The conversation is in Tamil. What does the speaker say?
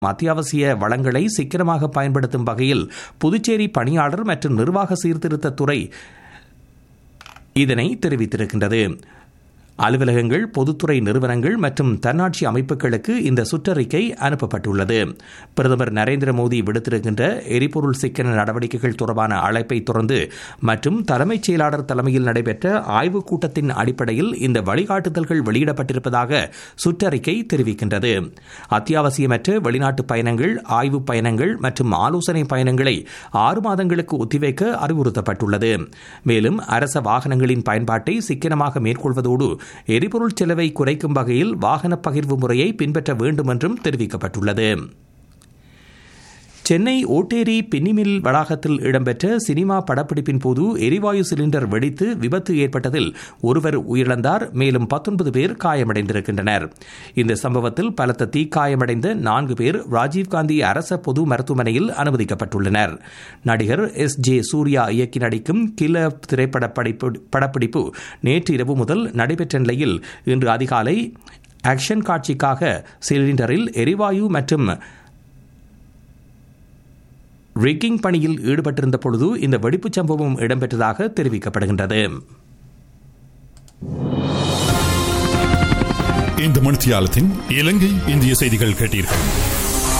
அத்தியாவசிய வளங்களை சிக்கனமாக பயன்படுத்தும் வகையில் புதுச்சேரி பணியாளர் மற்றும் நிர்வாக சீர்திருத்த துறை இதனை தெரிவித்திருக்கின்றது அலுவலகங்கள் பொதுத்துறை நிறுவனங்கள் மற்றும் தன்னாட்சி அமைப்புகளுக்கு இந்த சுற்றறிக்கை அனுப்பப்பட்டுள்ளது பிரதமர் நரேந்திர மோடி விடுத்திருக்கின்ற எரிபொருள் சிக்கன நடவடிக்கைகள் தொடர்பான அழைப்பை தொடர்ந்து மற்றும் தலைமைச் செயலாளர் தலைமையில் நடைபெற்ற ஆய்வுக் கூட்டத்தின் அடிப்படையில் இந்த வழிகாட்டுதல்கள் வெளியிடப்பட்டிருப்பதாக சுற்றறிக்கை தெரிவிக்கின்றது அத்தியாவசியமற்ற வெளிநாட்டு பயணங்கள் ஆய்வுப் பயணங்கள் மற்றும் ஆலோசனை பயணங்களை ஆறு மாதங்களுக்கு ஒத்திவைக்க அறிவுறுத்தப்பட்டுள்ளது மேலும் அரச வாகனங்களின் பயன்பாட்டை சிக்கனமாக மேற்கொள்வதோடு எரிபொருள் செலவை குறைக்கும் வகையில் வாகன பகிர்வு முறையை பின்பற்ற வேண்டும் என்றும் தெரிவிக்கப்பட்டுள்ளது சென்னை ஓட்டேரி பின்னிமில் வளாகத்தில் இடம்பெற்ற சினிமா படப்பிடிப்பின் போது எரிவாயு சிலிண்டர் வெடித்து விபத்து ஏற்பட்டதில் ஒருவர் உயிரிழந்தார் மேலும் பத்தொன்பது பேர் காயமடைந்திருக்கின்றனர் இந்த சம்பவத்தில் பலத்த தீக்காயமடைந்த நான்கு பேர் ராஜீவ்காந்தி அரச பொது மருத்துவமனையில் அனுமதிக்கப்பட்டுள்ளனர் நடிகர் எஸ் ஜே சூர்யா இயக்கி நடிக்கும் கில திரைப்பட படப்பிடிப்பு நேற்று இரவு முதல் நடைபெற்ற நிலையில் இன்று அதிகாலை ஆக்ஷன் காட்சிக்காக சிலிண்டரில் எரிவாயு மற்றும் ரிக்கிங் பணியில் ஈடுபட்டிருந்த பொழுது இந்த வெடிப்புச் சம்பவம் இடம்பெற்றதாக தெரிவிக்கப்படுகின்றது இந்த மணித்தியாலத்தின் இலங்கை இந்திய செய்திகள் கேட்டீர்கள்